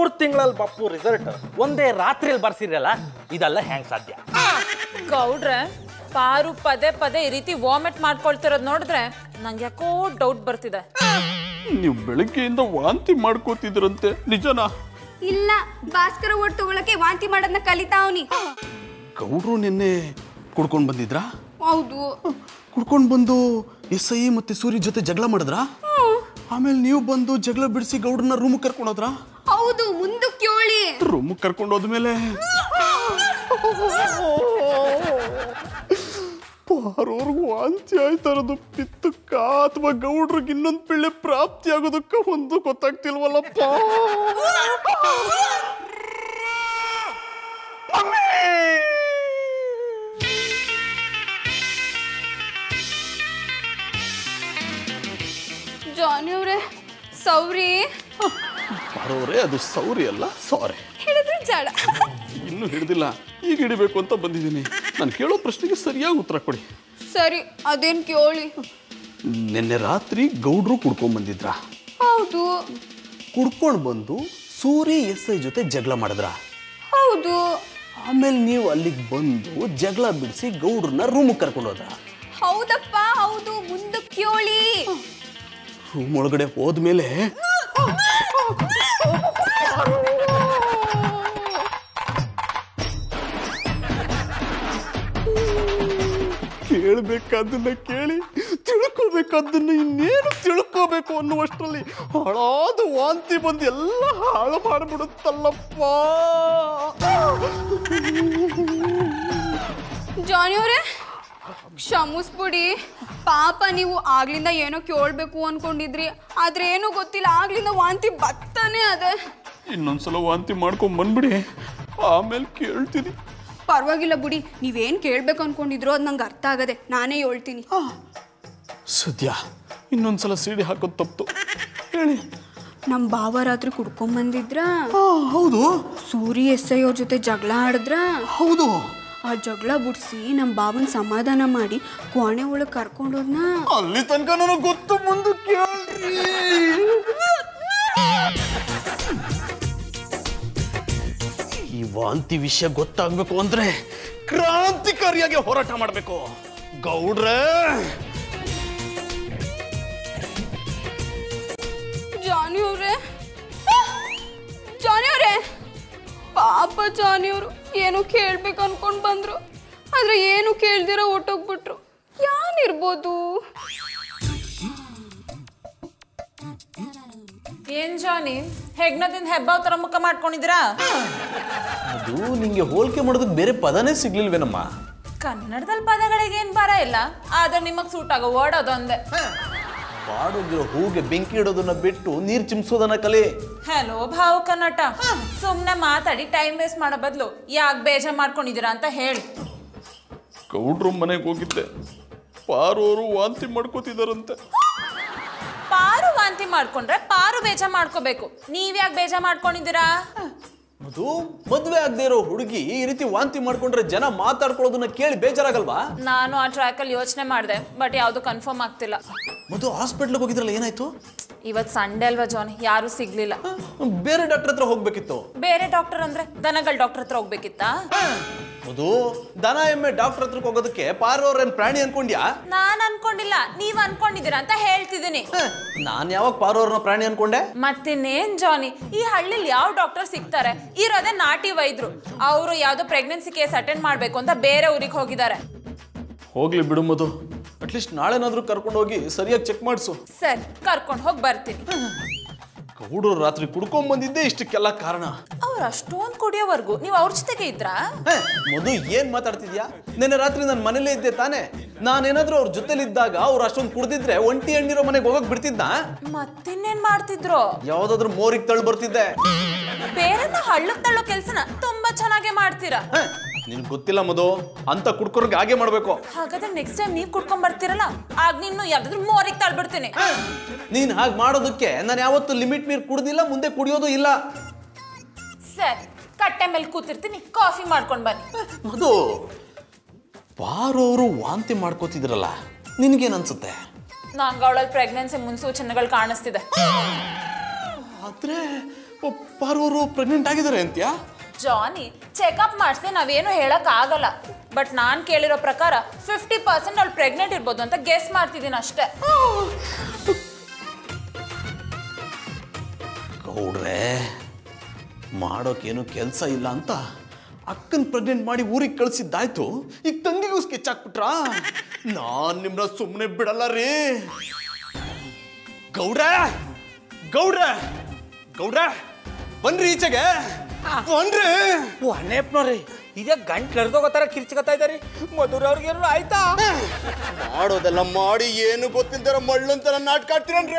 ಮೂರ್ ತಿಂಗಳಲ್ಲಿ ಬಪ್ಪು ರಿಸಲ್ಟ್ ಒಂದೇ ರಾತ್ರಿಯಲ್ಲಿ ಬರ್ಸಿರಲ್ಲ ಇದೆಲ್ಲ ಹೆಂಗ್ ಸಾಧ್ಯ ಗೌಡ್ರೆ ಪಾರು ಪದೇ ಪದೇ ಈ ರೀತಿ ವಾಮಿಟ್ ಮಾಡ್ಕೊಳ್ತಿರೋದ್ ನೋಡಿದ್ರೆ ನಂಗೆ ಯಾಕೋ ಡೌಟ್ ಬರ್ತಿದೆ ನೀವು ಬೆಳಗ್ಗೆಯಿಂದ ವಾಂತಿ ಮಾಡ್ಕೋತಿದ್ರಂತೆ ನಿಜನಾ ಇಲ್ಲ ಭಾಸ್ಕರ ಓಟ್ ತಗೊಳಕ್ಕೆ ವಾಂತಿ ಮಾಡೋದನ್ನ ಕಲಿತಾವ್ನಿ ಗೌಡ್ರು ನಿನ್ನೆ ಕುಡ್ಕೊಂಡು ಬಂದಿದ್ರಾ ಹೌದು ಕುಡ್ಕೊಂಡು ಬಂದು ಎಸ್ ಐ ಮತ್ತೆ ಸೂರ್ಯ ಜೊತೆ ಜಗಳ ಮಾಡಿದ್ರಾ ಆಮೇಲೆ ನೀವು ಬಂದು ಜಗಳ ಬಿಡಿಸಿ ಗೌಡ್ರನ್ನ ರೂಮ್ ಕರ್ಕೊಂಡೋದ್ರಾ ಹೌದು ಮುಂದಕ್ಕೆ ಕೇಳಿ ರೂಮ್ ಕರ್ಕೊಂಡು ಹೋದ್ಮೇಲೆ ಪಾರೋರ್ಗು ವಾಂತಿ ಆಯ್ತಾರದು ಪಿತ್ತಕ್ಕ ಅಥವಾ ಗೌಡ್ರಿಗೆ ಇನ್ನೊಂದು ಪಿಳ್ಳೆ ಪ್ರಾಪ್ತಿ ಆಗೋದಕ್ಕ ಒಂದು ಗೊತ್ತಾಗ್ತಿಲ್ವಲ್ಲಪ್ಪ ಜಾನಿ ಅವ್ರೆ ಸೌರಿ ಪಾರೋರೇ ಅದು ಸೌರಿ ಅಲ್ಲ ಸಾರಿ ಹೇಳಿದ್ರೆ ಜಾಡ ಇನ್ನೂ ಹಿಡ್ದಿಲ್ಲ ಈಗ ಹಿಡಿಬೇಕು ಅಂತ ಬಂದಿದ್ದೀನಿ ನಾನು ಕೇಳೋ ಪ್ರಶ್ನೆಗೆ ಸರಿಯಾಗಿ ಉತ್ತರ ಕೊಡಿ ಸರಿ ಅದೇನ್ ಕೇಳಿ ನಿನ್ನೆ ರಾತ್ರಿ ಗೌಡ್ರು ಕುಡ್ಕೊಂಡ್ ಬಂದಿದ್ರಾ ಹೌದು ಕುಡ್ಕೊಂಡು ಬಂದು ಸೂರಿ ಎಸ್ ಐ ಜೊತೆ ಜಗಳ ಮಾಡಿದ್ರ ಹೌದು ಆಮೇಲೆ ನೀವು ಅಲ್ಲಿಗೆ ಬಂದು ಜಗಳ ಬಿಡಿಸಿ ಗೌಡ್ರನ್ನ ರೂಮಿಗೆ ಕರ್ಕೊಂಡು ಹೋದ್ರ ಹೌದಪ್ಪ ಹೌದು ಮುಂದಕ್ಕೆ ಕೇಳಿ ರೂಮ್ ಒಳಗಡೆ ಹೋದ್ಮೇಲೆ ಕೇಳಬೇಕಾದನ್ನ ಕೇಳಿ ತಿಳ್ಕೋಬೇಕಾದನ್ನ ಇನ್ನೇನು ತಿಳ್ಕೋಬೇಕು ಅನ್ನುವಷ್ಟರಲ್ಲಿ ಹಾಳಾದ ವಾಂತಿ ಬಂದು ಎಲ್ಲ ಹಾಳು ಮಾಡಿಬಿಡುತ್ತಲ್ಲಪ್ಪ ಜಾನಿ ಅವ್ರೆ ಕ್ಷಮಿಸ್ಬಿಡಿ ಪಾಪ ನೀವು ಆಗ್ಲಿಂದ ಏನೋ ಕೇಳ್ಬೇಕು ಅನ್ಕೊಂಡಿದ್ರಿ ಆದ್ರೆ ಏನೂ ಗೊತ್ತಿಲ್ಲ ಆಗ್ಲಿಂದ ವಾಂತಿ ಬತ್ತಾನೆ ಅದೇ ಇನ್ನೊಂದ್ಸಲ ವಾಂತಿ ಮಾಡ್ಕೊಂಡ್ ಬಂದ್ಬಿಡಿ ಆಮೇಲೆ ಕೇಳ್ತೀನಿ ಪರವಾಗಿಲ್ಲ ಬಿಡಿ ನೀವೇನ್ ಕೇಳ್ಬೇಕು ಅನ್ಕೊಂಡಿದ್ರು ಅದು ನಂಗೆ ಅರ್ಥ ಆಗದೆ ನಾನೇ ಹೇಳ್ತೀನಿ ಸದ್ಯ ಇನ್ನೊಂದ್ಸಲ ಸಿಡಿ ಹಾಕೋದು ತಪ್ಪು ಹೇಳಿ ನಮ್ಮ ಬಾವ ರಾತ್ರಿ ಕುಡ್ಕೊಂಬಂದಿದ್ರ ಹೌದು ಸೂರಿ ಎಸ್ ಐ ಅವ್ರ ಜೊತೆ ಜಗಳ ಆಡಿದ್ರ ಹೌದು ಆ ಜಗಳ ಬಿಡಿಸಿ ನಮ್ಮ ಬಾವನ್ ಸಮಾಧಾನ ಮಾಡಿ ಕೋಣೆ ಒಳಗೆ ಕರ್ಕೊಂಡೋದ್ನ ಅಲ್ಲಿ ತನಕ ನನಗೆ ಗೊತ್ತು ಮುಂದೆ ಕೇಳ್ರಿ ಈ ವಾಂತಿ ವಿಷಯ ಗೊತ್ತಾಗ್ಬೇಕು ಅಂದ್ರೆ ಕ್ರಾಂತಿಕಾರಿಯಾಗಿ ಹೋರಾಟ ಮಾಡಬೇಕು ಗೌಡ್ರೆ ಜಾನಿ ಅವ್ರೆ ಜಾನಿ ಅವ್ರೆ ಪಾಪ ಜಾನಿ ಅವರು ಏನೋ ಕೇಳ್ಬೇಕು ಅನ್ಕೊಂಡ್ ಬಂದ್ರು ಆದ್ರೆ ಏನು ಕೇಳ್ದಿರ ಹೊಟ್ಟೋಗ್ಬಿಟ್ರು ಯಾನಿರ್ಬೋದು ಏನ್ ಜಾನಿ ಹೆಗ್ನದಿಂದ ಹೆಬ್ಬಾವ್ ತರ ಮುಖ ಮಾಡ್ಕೊಂಡಿದ್ದೀರಾ ಅದು ನಿಂಗೆ ಹೋಲಿಕೆ ಮಾಡೋದಕ್ಕೆ ಬೇರೆ ಪದನೇ ಸಿಗ್ಲಿಲ್ವೇನಮ್ಮ ಕನ್ನಡದಲ್ಲಿ ಪದಗಳಿಗೆ ಏನ್ ಬರ ಇಲ್ಲ ಆದ್ರೆ ನಿಮಗ್ ಸೂಟ್ ಆಗೋ ವರ್ಡ್ ಅದೊಂದೇ ಬಾಡೋಗಿರೋ ಹೂಗೆ ಬೆಂಕಿ ಇಡೋದನ್ನ ಬಿಟ್ಟು ನೀರ್ ಚಿಮ್ಸೋದನ್ನ ಕಲಿ ಹಲೋ ಭಾವು ಕನ್ನಟ ಸುಮ್ನೆ ಮಾತಾಡಿ ಟೈಮ್ ವೇಸ್ಟ್ ಮಾಡೋ ಬದಲು ಯಾಕೆ ಬೇಜಾರ್ ಮಾಡ್ಕೊಂಡಿದ್ದೀರಾ ಅಂತ ಹೇಳಿ ಗೌಡ್ರು ಮನೆಗೆ ಹೋಗಿದ್ದೆ ಪಾರೋರು ವಾಂತಿ ಮಾಡ್ಕೋತಿದಾರಂತೆ ಪಾರು ವಾಂತಿ ಮಾಡ್ಕೊಂಡ್ರೆ ಪಾರು ಬೇಜಾರ್ ಮಾಡ್ಕೋಬೇಕು ನೀವ್ಯಾಕೆ ಬೇಜಾರ್ ಮಾಡ್ಕೊಂಡಿದ್ದೀರಾ ಅದು ಮದ್ವೆ ಆಗದೆ ಇರೋ ಹುಡುಗಿ ಈ ರೀತಿ ವಾಂತಿ ಮಾಡ್ಕೊಂಡ್ರೆ ಜನ ಮಾತಾಡ್ಕೊಳ್ಳೋದನ್ನ ಕೇಳಿ ಬೇಜಾರಾಗಲ್ವಾ ನಾನು ಆ ಟ್ರ್ಯಾಕಲ್ಲಿ ಯೋಚನೆ ಮಾಡಿದೆ ಬಟ್ ಯಾವುದು ಕನ್ಫರ್ಮ್ ಆಗ್ತಿಲ್ಲ ಮಧು ಹಾಸ್ಪಿಟ್ಲಿಗೆ ಹೋಗಿದ್ರಲ್ಲ ಏನಾಯ್ತು ಇವತ್ತು ಸಂಡೇ ಅಲ್ವಾ ಜಾನ್ ಯಾರು ಸಿಗ್ಲಿಲ್ಲ ಬೇರೆ ಡಾಕ್ಟರ್ ಹತ್ರ ಹೋಗ್ಬೇಕಿತ್ತು ಬೇರೆ ಡಾಕ್ಟರ್ ಅಂದ್ರೆ ದನಗಳ ಡಾಕ್ಟರ್ ಹತ್ರ ಹೋಗ್ಬೇಕಿತ್ತಾ ಮಧು ದನ ಎಮ್ಮೆ ಡಾಕ್ಟರ್ ಹತ್ರಕ್ಕೆ ಹೋಗೋದಕ್ಕೆ ಪಾರೋರ್ ಏನ್ ಪ್ರಾಣಿ ಅನ್ಕೊಂಡ್ಯಾ ನಾನ್ ಅನ್ಕೊಂಡಿಲ್ಲ ನೀವ್ ಅನ್ಕೊಂಡಿದ್ದೀರಾ ಅಂತ ಹೇಳ್ತಿದ್ದೀನಿ ನಾನ್ ಯಾವಾಗ ಪಾರೋರ್ನ ಪ್ರಾಣಿ ಅನ್ಕೊಂಡೆ ಮತ್ತಿನ್ನೇನ್ ಜಾನಿ ಈ ಹಳ್ಳಿಲಿ ಯಾವ ಡಾಕ್ಟರ್ ಸಿಗ್ತಾರೆ ಇರೋದೇ ನಾಟಿ ವೈದ್ಯರು ಅವರು ಯಾವ್ದೋ ಪ್ರೆಗ್ನೆನ್ಸಿ ಕೇಸ್ ಅಟೆಂಡ್ ಮಾಡ್ಬೇಕು ಅಂತ ಬೇರೆ ಊರಿಗೆ ಹೋಗಿದ್ದಾರೆ ಹೋಗ್ಲಿ ಬಿಡು ಮಧು ಅಟ್ಲೀಸ್ಟ್ ನಾಳೆನಾದ್ರೂ ಕರ್ಕೊಂಡು ಹೋಗಿ ಸರಿಯಾಗಿ ಚೆಕ್ ಮಾಡಿಸು ಸರಿ ಕರ್ಕೊಂಡು ಹೋಗಿ ಬರ್ತೀನಿ ಗೌಡರು ರಾತ್ರಿ ಕುಡ್ಕೊಂಡ್ ಬಂದಿದ್ದೆ ಇಷ್ಟಕ್ಕೆಲ್ಲ ಕಾರಣ ಅವ್ರು ಅಷ್ಟೊಂದು ಕುಡಿಯೋವರೆಗೂ ನೀವು ಅವ್ರ ಜೊತೆಗೆ ಇದ್ರಾ ಹೇ, ಮಧು ಏನ್ ಮಾತಾಡ್ತಿದ್ಯಾ ನಿನ್ನೆ ರಾತ್ರಿ ನಾನು ಮನೇಲೇ ಇದ್ದೆ ತಾನೇ ನಾನೇನಾದ್ರೂ ಅವ್ರ ಜೊತೆಲಿದ್ದಾಗ ಅವ್ರು ಅಷ್ಟೊಂದು ಕುಡ್ದಿದ್ರೆ ಒಂಟಿ ಹಣ್ಣಿರೋ ಮನೆಗೆ ಹೋಗಕ್ ಬಿಡ್ತಿದ್ನಾ ಮತ್ತಿನ್ನೇನ್ ಮಾಡ್ತಿದ್ರು ಯಾವ್ದಾದ್ರು ಮೋರಿಗೆ ತಳ್ಳು ಬರ್ತಿದ್ದೆ ಬೇರೆನ ಹಳ್ಳಕ್ ತಳ್ಳೋ ಕೆಲ್ಸನ ತುಂಬಾ ಚೆನ್ನಾಗೆ ಮಾಡ್ತೀರಾ ಹೇ, ನಿನ್ಗ್ ಗೊತ್ತಿಲ್ಲ ಮಧು ಅಂತ ಕುಡ್ಕೋರ್ಗೆ ಹಾಗೆ ಮಾಡ್ಬೇಕು ಹಾಗಾದ್ರೆ ನೆಕ್ಸ್ಟ್ ಟೈಮ್ ನೀವ್ ಕುಡ್ಕೊಂಡ್ ಬರ್ತೀರಲ್ಲ ಆಗ ನಿನ್ನು ಯಾವ್ದಾದ್ರು ಮೋರಿಗೆ ತಳ್ಬಿಡ್ತೀನಿ ನೀನ್ ಹಾಗೆ ಮಾಡೋದಕ್ಕೆ ನಾನು ಯಾವತ್ತೂ ಲಿಮಿಟ್ ಮೀರ್ ಕುಡ್ದಿಲ್ಲ ಮುಂದೆ ಕುಡಿಯೋದು ಇಲ್ಲ ಸರಿ ಕಟ್ಟೆ ಮೇಲೆ ಕೂತಿರ್ತೀನಿ ಕಾಫಿ ಮಾಡ್ಕೊಂಡ್ ಬನ್ನಿ ಮಧು ಬಾರೋರು ವಾಂತಿ ಮಾಡ್ಕೋತಿದ್ರಲ್ಲ ನಿನ್ಗೇನ್ ಅನ್ಸುತ್ತೆ ನಂಗೆ ಅವಳಲ್ಲಿ ಪ್ರೆಗ್ನೆನ್ಸಿ ಮುನ್ಸೂಚನೆಗಳು ಕಾಣಿಸ್ತಿದೆ ಆದ್ರೆ ಪಾರವರು ಪ್ರೆಗ್ನೆಂಟ್ ಆಗಿದ್ದಾರೆ ಅಂತ್ಯಾ ಜಾನಿ ಚೆಕಪ್ ಮಾಡಿಸಿ ನಾವೇನು ಹೇಳಕ್ ಆಗಲ್ಲ ಬಟ್ ನಾನ್ ಕೇಳಿರೋ ಪ್ರಕಾರ ಫಿಫ್ಟಿ ಪರ್ಸೆಂಟ್ ಅವ್ಳು ಪ್ರೆಗ್ನೆಂಟ್ ಇರ್ಬೋದು ಅಂತ ಗೆಸ್ ಮಾಡ್ತಿದ್ದೀನಿ ಅಷ್ಟೇ ಗೌಡ್ರೆ ಮಾಡೋಕೇನು ಕೆಲಸ ಇಲ್ಲ ಅಂತ ಅಕ್ಕನ್ ಪ್ರೆಗ್ನೆಂಟ್ ಮಾಡಿ ಊರಿಗೆ ಕಳ್ಸಿದ್ದಾಯ್ತು ಈಗ ತಂಗಿಗೂ ಸ್ಕೆಚ್ ಹಾಕ್ಬಿಟ್ರಾ ನಾನ್ ನಿಮ್ನ ಸುಮ್ಮನೆ ಬಿಡಲ್ಲ ರೀ ಗೌಡ್ರ ಗೌಡ್ರ ಗೌಡ್ರ ಬನ್ರಿ ಈಚೆಗೆ ಬನ್ರಿ ಅನೇಪ್ನವ್ರಿ ಇದೇ ಗಂಟ್ಲು ಎರ್ದೋಗೋತರ ಕಿರ್ಚ್ಕೊತಾ ಇದ್ದಾರಿ ಮಧುರ ಅವ್ರಿಗೇನು ಆಯ್ತಾ ಮಾಡೋದೆಲ್ಲ ಮಾಡಿ ಏನು ಗೊತ್ತಿಲ್ದಿರ ಮಳ್ಳಂತರ ನಾಟಕ ಆಡ್ತೀರನ್ರಿ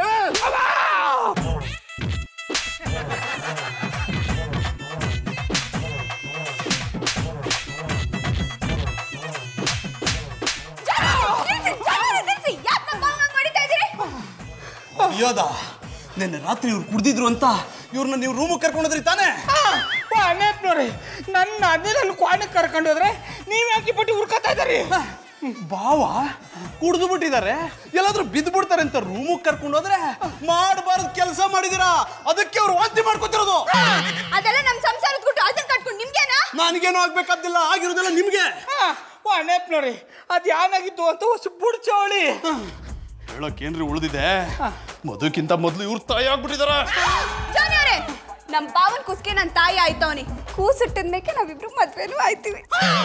ಅಯ್ಯೋದ ನಿನ್ನೆ ರಾತ್ರಿ ಇವ್ರು ಕುಡ್ದಿದ್ರು ಅಂತ ಇವ್ರನ್ನ ನೀವು ರೂಮಿಗೆ ಕರ್ಕೊಂಡೋದ್ರಿ ತಾನೇ ಅನೇಪ್ನವ್ರಿ ನನ್ನ ಅದೇ ನನ್ನ ಕ್ವಾಣಕ್ಕೆ ಕರ್ಕೊಂಡು ಹೋದ್ರೆ ನೀವ್ ಯಾಕೆ ಪಟ್ಟಿ ಹುರ್ಕೊತಾ ಇದ್ದಾರಿ ಬಾವ ಕುಡ್ದು ಬಿಟ್ಟಿದ್ದಾರೆ ಎಲ್ಲಾದ್ರೂ ಬಿದ್ದು ಬಿಡ್ತಾರೆ ಅಂತ ರೂಮಿಗೆ ಕರ್ಕೊಂಡು ಹೋದ್ರೆ ಮಾಡಬಾರ್ದು ಕೆಲಸ ಮಾಡಿದೀರಾ ಅದಕ್ಕೆ ಅವ್ರು ವಾಂತಿ ಮಾಡ್ಕೊತಿರೋದು ಅದೆಲ್ಲ ನಮ್ ಸಂಸಾರದ ಗುಟ್ಟು ಅದನ್ನ ಕಟ್ಕೊಂಡು ನಿಮ್ಗೇನಾ ನನಗೇನು ಆಗ್ಬೇಕಾದಿಲ್ಲ ಆಗಿರೋದೆಲ್ಲ ನಿಮ್ಗೆ ಅನೇಪ್ನವ್ರಿ ಅದ್ ಯಾನಾಗಿತ್ತು ಅಂತ ಹೊಸ ಬುಡ್ಚವಳಿ ಹೇಳಕ್ಕೇನ್ರಿ ಉಳಿದಿದೆ ಮದುಕ್ಕಿಂತ ಮೊದಲು ಇವ್ರು ತಾಯಿ ಆಗ್ಬಿಟ್ಟಿದಾರ ಜಾನಿ ಅವ್ರೆ ನಮ್ ಬಾವನ್ ಕುಸ್ಕೆ ನನ್ ತಾಯಿ ಆಯ್ತವನಿ ಕೂಸಿಟ್ಟಿದ್ಮೇಕೆ ನಾವಿಬ್ರು ಮದ್ವೆನೂ ಆಯ್ತೀವಿ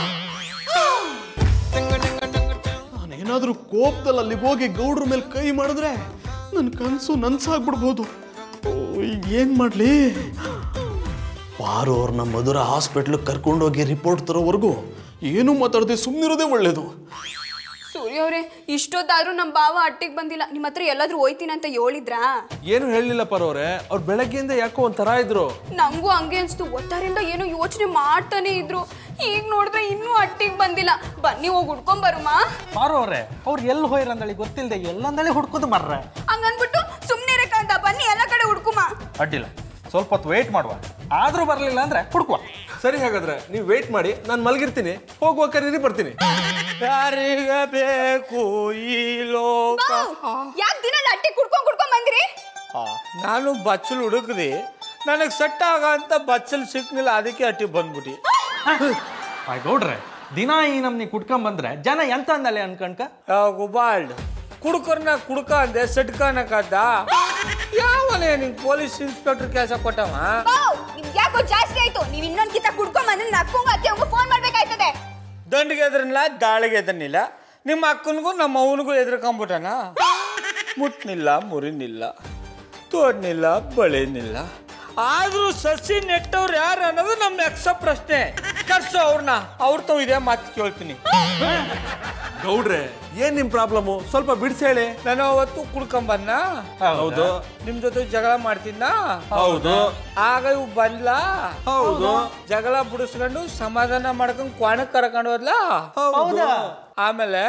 ನಾನೇನಾದ್ರೂ ಕೋಪದಲ್ಲಿ ಅಲ್ಲಿಗೆ ಹೋಗಿ ಗೌಡ್ರ ಮೇಲೆ ಕೈ ಮಾಡಿದ್ರೆ ನನ್ನ ಕನಸು ನನ್ಸಾಗ್ಬಿಡ್ಬೋದು ಓ, ಈಗ ಏನ್ ಮಾಡ್ಲಿ ಪಾರು ಅವ್ರನ್ನ ಮಧುರ ಹಾಸ್ಪಿಟ್ಲಿಗೆ ಕರ್ಕೊಂಡೋಗಿ ರಿಪೋರ್ಟ್ ತರೋವರೆಗೂ ಏನು ಮಾತಾಡದೆ ಸುಮ್ಮನಿರೋದೇ ಒಳ್ಳೇದು ಸೂರ್ಯ ಅವ್ರೆ ಇಷ್ಟೊತ್ತಾದ್ರೂ ನಮ್ ಬಾವ ಅಟ್ಟಿಗೆ ಬಂದಿಲ್ಲ ನಿಮ್ಮ ಹತ್ರ ಎಲ್ಲಾದ್ರೂ ಹೋಯ್ತೀನಿ ಅಂತ ಹೇಳಿದ್ರಾ ಏನು ಹೇಳಲಿಲ್ಲ ಪರವ್ರೆ ಅವ್ರು ಬೆಳಗ್ಗೆಯಿಂದ ಯಾಕೋ ಒಂಥರ ಇದ್ರು ನಂಗೂ ಹಂಗೆ ಅನ್ಸ್ತು ಒತ್ತಾರಿಂದ ಏನೋ ಯೋಚನೆ ಮಾಡ್ತಾನೆ ಇದ್ರು ಈಗ ನೋಡಿದ್ರೆ ಇನ್ನೂ ಅಟ್ಟಿಗೆ ಬಂದಿಲ್ಲ ಬನ್ನಿ ಹೋಗಿ ಹುಡ್ಕೊಂಡ್ ಬರುಮಾ ಮಾರೋರೆ ಅವ್ರು ಎಲ್ಲಿ ಹೋಯ್ರಂದಳಿ ಗೊತ್ತಿಲ್ಲದೆ ಎಲ್ಲಂದಳಿ ಹುಡ್ಕೋದು ಮರ್ರ ಹಂಗನ್ಬಿಟ್ಟು ಸುಮ್ನೆ ಇರಕ್ಕಂತ ಬನ್ನಿ ಎಲ್ಲ ಕಡೆ ಹುಡ್ಕುಮ ಅಡ್ಡಿಲ್ಲ ಸ್ವಲ್ಪ ಹೊತ್ತು ವೇಟ್ ಮಾಡುವ ಆದ್ರೂ ಬರಲಿಲ್ಲ ಅಂದ್ರೆ ಹುಡ್ಕುವ ಸರಿ ಹಾಗಾದ್ರೆ ನೀವು ವೇಟ್ ಮಾಡಿ ನಾನು ಮಲಗಿರ್ತೀನಿ ಹೋಗುವ ಕರೀರಿ ಬರ್ತೀನಿ ಯಾರಿಗೆ ಬೇಕು ಈ ಲೋಕ ಯಾಕೆ ದಿನ ಅಟ್ಟಿ ಕುಡ್ಕೊಂಡ್ ಕುಡ್ಕೊಂಡ್ ಬಂದ್ರಿ ಆ, ನಾನು ಬಚ್ಚಲು ಹುಡುಕ್ದಿ ನನಗೆ ಸೆಟ್ ಆಗ ಅಂತ ಬಚ್ಚಲ್ ಸಿಕ್ನಿಲ್ಲ ಅದಕ್ಕೆ ಅಟ್ಟಿ ಬಂದ್ಬಿಟ್ಟು ಗೌಡ್ರೆ ದಿನ ಈ ನಮ್ನಿ ಕುಡ್ಕೊಂಡ್ ಬಂದ್ರೆ ಜನ ಎಂತ ಅಂದಲೆ ಅನ್ಕಣ್ಕ ಗುಬಾಲ್ಡ್ ಕುಡ್ಕರ್ನ ಕುಡ್ಕ ಅಂದೆ ಸಟ್ಕನಕದ್ದ ಯಾವನೇ ನಿಂಗೆ ಪೊಲೀಸ್ ಇನ್ಸ್ಪೆಕ್ಟರ್ ಕೆಲಸ ಕೊಟ್ಟವ ಬಾವ್, ನಿಮ್ಗ್ ಯಾಕೋ ಜಾಸ್ತಿ ಆಯ್ತು ನೀವ್ ಇನ್ನೊಂದ್ ಕಿತ ಕುಡ್ಕೊಂಡ್ ಬಂದ್ರೆ ನಕ್ಕಂಗ ಅತ್ತೆ ಫೋನ್ ಮಾಡ್ಬೇಕಾಯ್ತದೆ ದಂಡಿಗೆ ಎದ್ರನಿಲ್ಲ ದಾಳಿಗೆ ಎದ್ರನಿಲ್ಲ ನಿಮ್ಮ ಅಕ್ಕನಿಗೂ ನಮ್ಮ ಅವನಿಗೂ ಎದ್ರಕೊಂಬಿಟ್ಟನ ಮುಟ್ನಿಲ್ಲ ಮುರಿನಿಲ್ಲ ತೋಡ್ನಿಲ್ಲ ಬಳಿನಿಲ್ಲ ಆದ್ರೂ ಸಸಿ ನೆಟ್ಟವ್ರು ಯಾರು ಅನ್ನೋದು ನಮ್ಮ ಯಕ್ಷ ಪ್ರಶ್ನೆ ಕರ್ಸು ಅವ್ರನ್ನ ಅವ್ರ ತಾವ್ ಇದೇ ಮಾತು ಕೇಳ್ತೀನಿ ಗೌಡ್ರೆ ಏನ್ ನಿಮ್ ಪ್ರಾಬ್ಲಮ್ ಸ್ವಲ್ಪ ಬಿಡಿಸಿ ಹೇಳಿ ನಾನು ಅವತ್ತು ಕುಡ್ಕೊಂಬನ್ನ ಹೌದು ನಿಮ್ ಜೊತೆ ಜಗಳ ಮಾಡ್ತಿದ್ನ ಹೌದು ಆಗ ಇವ್ ಬಂದ್ಲಾ ಹೌದು ಜಗಳ ಬಿಡಿಸ್ಕೊಂಡು ಸಮಾಧಾನ ಮಾಡ್ಕೊಂಡು ಕ್ವಾಣಕ್ ಕರ್ಕೊಂಡು ಹೋದ್ಲಾ ಹೌದು ಆಮೇಲೆ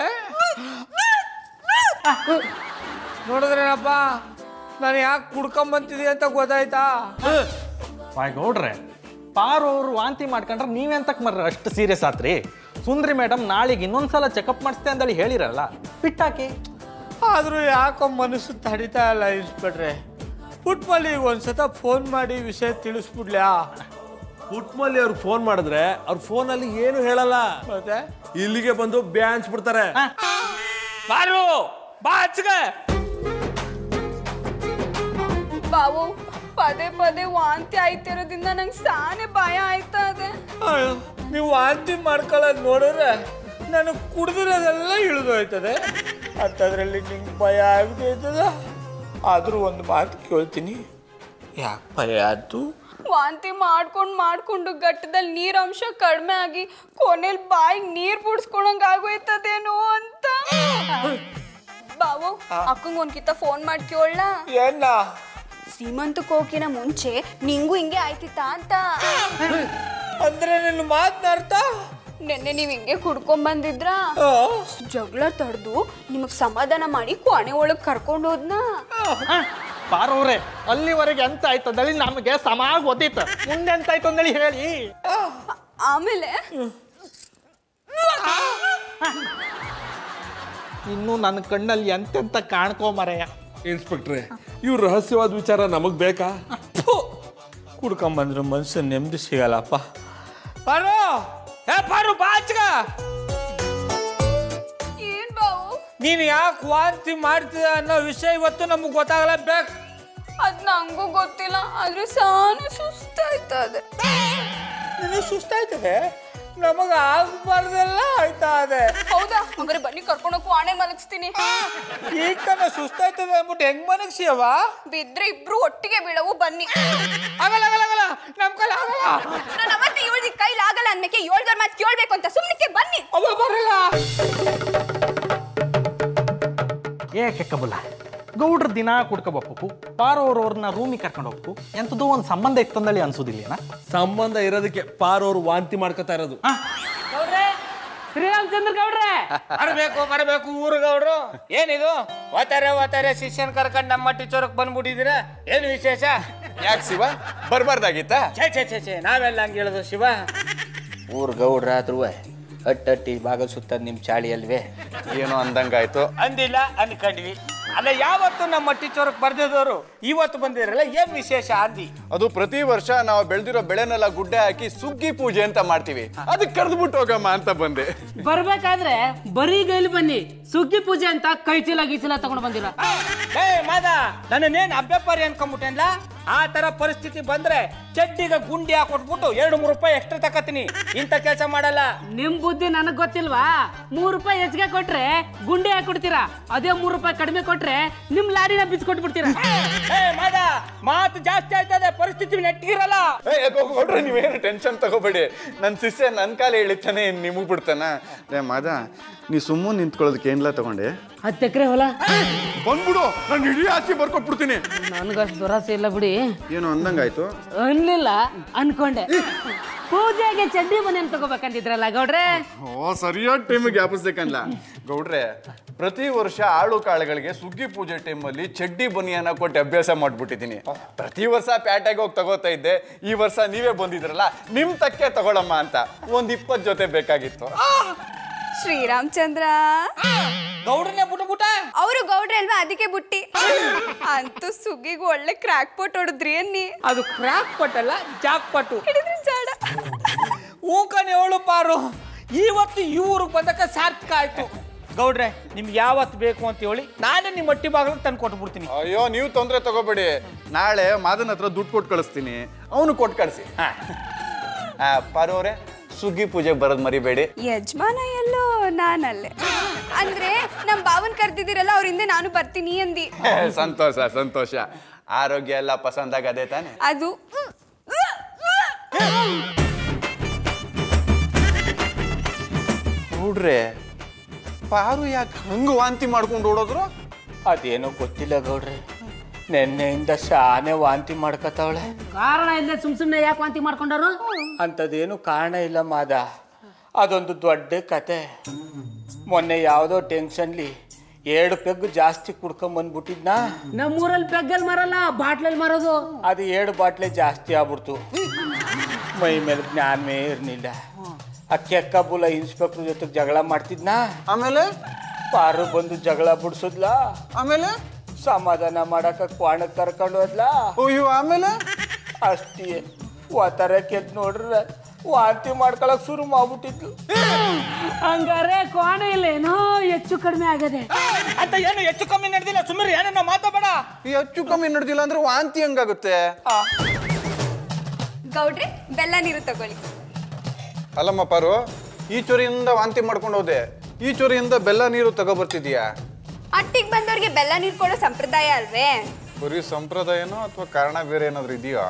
ನೋಡಿದ್ರೇನಪ್ಪ ನಾನು ಯಾಕೆ ಕುಡ್ಕೊಂಬಂತಿದ್ದೆ ಅಂತ ಗೊತ್ತಾಯ್ತಾ ಗೌಡ್ರೆ ಪಾರು ಅವ್ರು ವಾಂತಿ ಮಾಡ್ಕೊಂಡ್ರೆ ನೀವೆಂತಕ್ ಮರ್ರ ಅಷ್ಟು ಸೀರಿಯಸ್ ಆತ್ರಿ ಸುಂದ್ರಿ ಮೇಡಮ್ ನಾಳೆಗೆ ಇನ್ನೊಂದ್ಸಲ ಚೆಕಪ್ ಮಾಡಿಸ್ತೆ ಅಂತೇಳಿ ಹೇಳಿರಲ್ಲ ಬಿಟ್ಟಾಕಿ ಆದ್ರೂ ಯಾಕೋ ಮನಸ್ಸು ತಡಿತಾ ಇಲ್ಲ ಇನ್ಸ್ಪೆಕ್ಟ್ರೆ ಪುಟ್ಮಲ್ಲಿಗೆ ಒಂದ್ಸತ ಫೋನ್ ಮಾಡಿ ವಿಷಯ ತಿಳಿಸ್ಬಿಡ್ಲ್ಯಾ ಪುಟ್ಮಲ್ಲಿ ಅವ್ರಿಗೆ ಫೋನ್ ಮಾಡಿದ್ರೆ ಅವ್ರ ಫೋನಲ್ಲಿ ಏನು ಹೇಳಲ್ಲ ಮತ್ತೆ ಇಲ್ಲಿಗೆ ಬಂದು ಬ್ಯಾಂಚ್ ಬಿಡ್ತಾರೆ ಬಾರು ಬಾ ಹಚ್ಗೆ ಬಾವು ಪದೇ ಪದೇ ವಾಂತಿ ಆಯ್ತಿರೋದ್ರಿಂದ ನಂಗೆ ಸಾನೆ ಭಯ ಆಯ್ತಾ ಇದೆ ಅಯ್ಯೋ, ನೀವು ವಾಂತಿ ಮಾಡ್ಕೊಳ್ಳೋದು ನೋಡಿದ್ರೆ ನನಗೆ ಕುಡ್ದಿರೋದೆಲ್ಲ ಇಳಿದೋಯ್ತದೆ ಅಂಥದ್ರಲ್ಲಿ ನಿಂಗೆ ಭಯ ಆಗ್ತೈತದ ಆದರೂ ಒಂದು ಮಾತು ಕೇಳ್ತೀನಿ ಯಾಕೆ ಭಯ ಆಯ್ತು ವಾಂತಿ ಮಾಡ್ಕೊಂಡು ಮಾಡ್ಕೊಂಡು ಗಟ್ಟದಲ್ಲಿ ನೀರಂಶ ಕಡಿಮೆ ಆಗಿ ಕೊನೆಲ್ ಬಾಯಿಗೆ ನೀರ್ ಬುಡ್ಸ್ಕೊಳಂಗ್ ಆಗೋಯ್ತದೇನೋ ಅಂತ ಬಾವು ಅಕ್ಕಂಗ್ ಒಂದ್ಕಿತ ಫೋನ್ ಮಾಡಿ ಕೇಳಲ್ಲ ಏನ ಶ್ರೀಮಂತಕ್ಕೆ ಹೋಗಿನ ಮುಂಚೆ ನಿಂಗೂ ಹಿಂಗೆ ಆಯ್ತಿತ್ತಾ ಅಂತ ಅಂದ್ರೆ ನಿನ್ನ ಮಾತನಾಡ್ತ ನೆನ್ನೆ ನೀವ್ ಹಿಂಗೆ ಕುಡ್ಕೊಂಡ್ ಬಂದಿದ್ರ ಜಗಳ ತಡ್ದು ನಿಮಗ್ ಸಮಾಧಾನ ಮಾಡಿ ಕೊನೆ ಒಳಗ್ ಕರ್ಕೊಂಡ್ ಹೋದ್ನ ಪಾರವ್ರೆ ಅಲ್ಲಿವರೆಗೆ ಎಂತ ಆಯ್ತು ಅಂದೇಳಿ ನಮಗೆ ಸಮಾಗ ಗೊತ್ತಿತ್ತು ಮುಂದೆ ಎಂತ ಆಯ್ತು ಅಂದೇಳಿ ಹೇಳಿ ಆಮೇಲೆ ಇನ್ನು ನನ್ನ ಕಣ್ಣಲ್ಲಿ ಎಂತೆಂತ ಕಾಣ್ಕೋ ಮರೆಯ ಇನ್ಸ್ಪೆಕ್ಟ್ರೆ ಇವ್ರ ರಹಸ್ಯವಾದ ವಿಚಾರ ನಮಗ್ ಬೇಕಾ ಕುಡ್ಕೊಂಬಂದ್ರೆ ಮನ್ಸು ನೆಮ್ಮದಿ ಸಿಗಲ್ಲಪ್ಪ ಪಾರು ಏ ಪಾರು ಬಾಚ್ಗ ಏನ್ ಬಾವು ನೀನು ಯಾಕೆ ವಾಂತಿ ಮಾಡ್ತೀಯ ಅನ್ನೋ ವಿಷಯ ಇವತ್ತು ನಮಗೆ ಗೊತ್ತಾಗಲೇಬೇಕು ಅದ್ ನಂಗೂ ಗೊತ್ತಿಲ್ಲ ಆದ್ರೆ ಸಾನು ಸುಸ್ತಾಯ್ತದೆ ನಿನಗೆ ಸುಸ್ತಾಯ್ತದೆ ನಮಗೆ ಆಗ್ಬಾರ್ದೆಲ್ಲ ಆಯ್ತಾ ಅದೇ ಹೌದಾ ಹಂಗಾರೆ ಬನ್ನಿ ಕರ್ಕೊಂಡೋಗಿ ವಾಣೆ ಮಲಗಿಸ್ತೀನಿ ಈಗ ತನ ಸುಸ್ತಾಯ್ತದೆ ಅಂದ್ಬಿಟ್ಟು ಹೆಂಗ್ ಮನಗ್ಸಿಯವ ಬಿದ್ರೆ ಇಬ್ರು ಒಟ್ಟಿಗೆ ಬೀಳವು ಬನ್ನಿ ಆಗಲ್ಲ ಆಗಲ್ಲ ಆಗಲ್ಲ ನಮ್ಮ ಕೈಲಿ ಆಗಲ್ಲ ನಾನು ಅವತ್ತೆ ಇವಳಿಗೆ ಕೈಲಿ ಆಗಲ್ಲ ಅಂದ್ಮೇಕೆ ಏಳ್ದರ್ ಮಾತು ಕೇಳ್ಬೇಕು ಅಂತ ಸುಮ್ಮನೆ ಬನ್ನಿ ಅವ ಬರಲ್ಲ ಏಕೆ ಕಬುಲ ಗೌಡ್ರ ದಿನ ಕುಡ್ಕೋಬೇಕು ಪಾರೋರವ್ರನ್ನ ರೂಮಿಗೆ ಕರ್ಕೊಂಡು ಹೋಗ್ಬೇಕು ಎಂಥದೋ ಒಂದು ಸಂಬಂಧ ಇತ್ತಂದಳಿ ಅನ್ಸೋದಿಲ್ಲ ಸಂಬಂಧ ಇರೋದಕ್ಕೆ ಪಾರೋರು ವಾಂತಿ ಮಾಡ್ಕೊತಾ ಇರೋದು ಶ್ರೀರಾಮಚಂದ್ರ ಗೌಡ್ರೆ ಬರಬೇಕು ಬರಬೇಕು ಊರುಗೌಡ್ರು ಏನಿದು ಓತಾರೆ ಓತಾರೆ ಶಿಷ್ಯನ್ ಕರ್ಕೊಂಡು ನಮ್ಮ ಟೀಚರ್ಗೆ ಬಂದ್ಬಿಟ್ಟಿದ್ದೀರಾ ಏನು ವಿಶೇಷ ಯಾಕೆ ಶಿವ ಬರ್ಬಾರ್ದಾಗಿತ್ತಾ ಛೇ ಛೇ ಛೇ ಛೇ ನಾವೆಲ್ಲ ಹಂಗೆ ಹೇಳೋದು ಶಿವ ಊರ್ ಗೌಡ್ರಾದ್ರೂ ಅಟ್ಟಟ್ಟಿ ಬಾಗಲ್ ಸುತ್ತದ ನಿಮ್ಮ ಚಾಳಿ ಅಲ್ವೇ ಏನೋ ಅಂದಂಗಾಯ್ತು ಅಂದಿಲ್ಲ ಅನ್ಕೊಂಡ್ವಿ ಅಲ್ಲ ಯಾವತ್ತು ನಮ್ಮ ಟೀಚರ್ಗೆ ಬರ್ದಿದ್ದವರು ಇವತ್ತು ಬಂದಿರಲ್ಲ ಏನ್ ವಿಶೇಷ ಅಂದಿ ಅದು ಪ್ರತಿ ವರ್ಷ ನಾವು ಬೆಳೆದಿರೋ ಬೆಳೆನೆಲ್ಲ ಗುಡ್ಡೆ ಹಾಕಿ ಸುಗ್ಗಿ ಪೂಜೆ ಅಂತ ಮಾಡ್ತೀವಿ ಅದಕ್ಕೆ ಕರೆದ್ಬಿಟ್ಟು ಹೋಗಮ್ಮ ಅಂತ ಬಂದೆ ಬರ್ಬೇಕಾದ್ರೆ ಬರೀ ಗೈಲಿ ಬನ್ನಿ ಸುಗ್ಗಿ ಪೂಜೆ ಅಂತ ಕೈ ಚೀಲ ಗೀಚಲ ತಗೊಂಡು ಬಂದಿರ ಏ ಮಾದ ನನ್ನನ್ನೇನು ಅಭ್ಯಪಾರಿ ಅನ್ಕೊಂಬಿಟ್ಟೇನ್ಲ ಆ ತರ ಪರಿಸ್ಥಿತಿ ಬಂದ್ರೆ ಚಡ್ಡಿಗೆ ಗುಂಡಿ ಹಾಕೊಟ್ಬಿಟ್ಟು ಎರಡು ಮೂರು ರೂಪಾಯಿ ಎಕ್ಸ್ಟ್ರಾ ತಕತೀನಿ ಇಂಥ ಕೆಲಸ ಮಾಡಲ್ಲ ನಿಮ್ ಬುದ್ಧಿ ನನಗ್ ಗೊತ್ತಿಲ್ವಾ ಮೂರ್ ರೂಪಾಯಿ ಹೆಚ್ಚಿಗೆ ಕೊಟ್ರೆ ಗುಂಡೆ ಹಾಕಿ ಕೊಡ್ತೀರಾ ಅದೇ ಮೂರ್ ರೂಪಾಯಿ ಕಡಿಮೆ ಕೊಟ್ರೆ ನಿಮ್ ಲಾರಿನ ಬಿಚ್ಕೊಟ್ಟು ಬಿಡ್ತೀರಾ ಏ ಮಾದ ಮಾತು ಜಾಸ್ತಿ ಆಯ್ತದೆ ಪರಿಸ್ಥಿತಿ ನೆಟ್ಟಿಗಿರಲ್ಲ ಏ ಕೊಡ್ರೆ ನೀವೇನು ಟೆನ್ಷನ್ ತಗೋಬೇಡಿ ನನ್ನ ಶಿಷ್ಯ ನನ್ನ ಕಾಲ ಹೇಳಿತಾನೆ ನಿಮಗ್ ಬಿಡ್ತಾನ ರೇ ಮಾದ ನೀ ಸುಮ್ಮನೆ ನಿಂತ್ಕೊಳ್ಳೋದಕ್ಕೆ ಏನ್ಲ ತಗೊಂಡೆ ಹತ್ತು ಎಕರೆ ಹೊಲ ಬಂದ್ಬಿಡು ನಾನು ಇಡೀ ಆಸ್ತಿ ಬರ್ಕೊಟ್ಬಿಡ್ತೀನಿ ನನ್ಗಷ್ಟು ದುರಾಸೆ ಇಲ್ಲ ಬಿಡಿ ಏನು ಅಂದಂಗಾಯ್ತು ಅನ್ಲಿಲ್ಲ ಅನ್ಕೊಂಡೆ ಪೂಜೆಗೆ ಚಡ್ಡಿ ಮನೆ ತಗೋಬೇಕಂತಿದ್ರಲ್ಲ ಗೌಡ್ರೆ ಓ ಸರಿಯಾದ ಟೈಮಿಗೆ ಜ್ಞಾಪಿಸ್ಬೇಕಲ್ಲ ಗೌಡ್ರೆ ಪ್ರತಿ ವರ್ಷ ಆಳು ಕಾಳುಗಳಿಗೆ ಸುಗ್ಗಿ ಪೂಜೆ ಟೈಮಲ್ಲಿ ಚಡ್ಡಿ ಬನಿಯನ್ನ ಕೊಟ್ಟು ಅಭ್ಯಾಸ ಮಾಡ್ಬಿಟ್ಟಿದ್ದೀನಿ ಪ್ರತಿ ವರ್ಷ ಪ್ಯಾಟಾಗಿ ಹೋಗಿ ತಗೋತಾ ಇದ್ದೆ ಈ ವರ್ಷ ನೀವೇ ಬಂದಿದ್ರಲ್ಲ ನಿಮ್ ತಕ್ಕೆ ತಗೊಳಮ್ಮ ಅಂತ ಒಂದ್ ಇಪ್ಪತ್ತು ಜೊತೆ ಬೇಕಾಗಿತ್ತು ಶ್ರೀರಾಮಚಂದ್ರ ಗೌಡನೇ ಬಿಟ್ಬಿಟ್ಟ ಅವರು ಗೌಡ್ರೆ ಅಲ್ವಾ ಅದಕ್ಕೆ ಬುಟ್ಟಿ ಅಂತೂ ಸುಗ್ಗಿಗೆ ಒಳ್ಳೆ ಕ್ರಾಕ್ ಪೋಟ್ ಹೊಡೆದ್ರಿ ಅನ್ನಿ ಅದು ಕ್ರಾಕ್ ಪಟ್ಟಲ್ಲ ಜಾಕ್ ಪಟ್ಟು ಹಿಡಿದ್ರಿ ಜಾಡ ಹೂಕನೆ ಹೇಳು ಪಾರು ಇವತ್ತು ಈ ಊರಿಗೆ ಬಂದಕ್ಕೆ ಸಾರ್ಥಕ ಆಯ್ತು ಗೌಡ್ರೆ ನಿಮ್ಗೆ ಯಾವತ್ತು ಬೇಕು ಅಂತ ಹೇಳಿ ನಾನೇ ನಿಮ್ಮ ಮಟ್ಟಿ ಬಾಗಿಲಿಗೆ ತಂದು ಕೊಟ್ಬಿಡ್ತೀನಿ ಅಯ್ಯೋ ನೀವು ತೊಂದರೆ ತಗೋಬೇಡಿ ನಾಳೆ ಮಾದನ ಹತ್ರ ದುಡ್ಡು ಕೊಟ್ಟು ಕಳಿಸ್ತೀನಿ ಅವನು ಕೊಟ್ಟು ಕಳಿಸಿ ಪಾರೋರೆ ಸುಗ್ಗಿ ಪೂಜೆಗೆ ಬರೋದು ಮರಿಬೇಡಿ ಯಜಮಾನ ಎಲ್ಲೋ ನಾನಲ್ಲೇ ಅಂದ್ರೆ ನಮ್ ಬಾವನ್ ಕರ್ದಿದ್ದೀರಲ್ಲ ಅವ್ರ ಹಿಂದೆ ನಾನು ಬರ್ತೀನಿ ಅಂದಿ ಸಂತೋಷ ಸಂತೋಷ ಆರೋಗ್ಯ ಎಲ್ಲ ಪಸಂದಾಗದೆ ತಾನೆ ಅದು ನೋಡ್ರೆ ಪಾರು ಯಾಕೆ ಹಂಗ ವಾಂತಿ ಮಾಡ್ಕೊಂಡು ಓಡೋದ್ರು ಅದೇನೋ ಗೊತ್ತಿಲ್ಲ ಗೌಡ್ರೆ ನೆನ್ನೆಯಿಂದ ಶಾನೆ ವಾಂತಿ ಮಾಡ್ಕತಾವಳೆ ಕಾರಣ ಇಲ್ಲದೆ ಸುಮ್ ಸುಮ್ನೆ ಯಾಕೆ ವಾಂತಿ ಮಾಡ್ಕೊಂಡಾರು ಅಂಥದ್ದೇನು ಕಾರಣ ಇಲ್ಲ ಮಾದ ಅದೊಂದು ದೊಡ್ಡ ಕತೆ ಮೊನ್ನೆ ಯಾವುದೋ ಟೆನ್ಷನ್ಲಿ ಎರಡು ಪೆಗ್ ಜಾಸ್ತಿ ಕುಡ್ಕೊಂಬಂದ್ಬಿಟ್ಟಿದ್ನಾ ನಮ್ಮೂರಲ್ಲಿ ಪೆಗ್ಗಲ್ ಮಾರಲ್ಲ ಬಾಟ್ಲಲ್ಲಿ ಮಾರೋದು ಅದು ಎರಡು ಬಾಟ್ಲೆ ಜಾಸ್ತಿ ಆಗ್ಬಿಡ್ತು ಮೈ ಮೇಲೆ ಜ್ಞಾನವೇ ಇರಲಿಲ್ಲ ಆ ಕೆಕ್ಕಬುಲ ಇನ್ಸ್ಪೆಕ್ಟರ್ ಜೊತೆಗೆ ಜಗಳ ಮಾಡ್ತಿದ್ನಾ ಆಮೇಲೆ ಪಾರು ಬಂದು ಜಗಳ ಬಿಡ್ಸದ್ಲ ಆಮೇಲೆ ಸಮಾಧಾನ ಮಾಡಕ ಕ್ವಾಣಕ್ಕೆ ಕರ್ಕೊಂಡು ಹೋದ್ಲಾ ಅಯ್ಯೋ ಆಮೇಲೆ ಅಷ್ಟೇ ಒತ್ತರ ಕೆದ್ ನೋಡ್ರೆ ವಾಂತಿ ಮಾಡ್ಕೊಳಕ್ ಶುರು ಮಾಡ್ಬಿಟ್ಟಿದ್ಲು ಹಂಗಾರೆ ಕೋಣೆ ಇಲ್ಲೇನೋ ಹೆಚ್ಚು ಕಡಿಮೆ ಆಗದೆ ಅಂತ ಏನು ಹೆಚ್ಚು ಕಮ್ಮಿ ನಡೆದಿಲ್ಲ ಸುಮ್ಮನೆ ಏನನ್ನ ಮಾತಾಡ ಈ ಹೆಚ್ಚು ಕಮ್ಮಿ ನಡೆದಿಲ್ಲ ಅಂದ್ರೆ ವಾಂತಿ ಹೆಂಗಾಗುತ್ತೆ ಗೌಡ್ರೆ ಬೆಲ್ಲ ನೀರು ತಗೊಳ್ಳಿ ಅಲ್ಲಮ್ಮ ಪಾರು ಈ ಚೊರಿಯಿಂದ ವಾಂತಿ ಮಾಡ್ಕೊಂಡು ಹೋದೆ ಈ ಚೊರಿಯಿಂದ ಬೆಲ್ಲ ನೀರು ತಗೋಬರ್ತಿದ್ಯಾ ಅಟ್ಟಿಗೆ ಬಂದವ್ರಿಗೆ ಬೆಲ್ಲ ನೀರು ಕೊಡೋ ಸಂಪ್ರದಾಯ ಅಲ್ವೇ ಬರೀ ಸಂಪ್ರದಾಯನೋ ಅಥವಾ ಕಾರಣ ಬೇರೆ ಏನಾದ್ರು ಇದೆಯಾ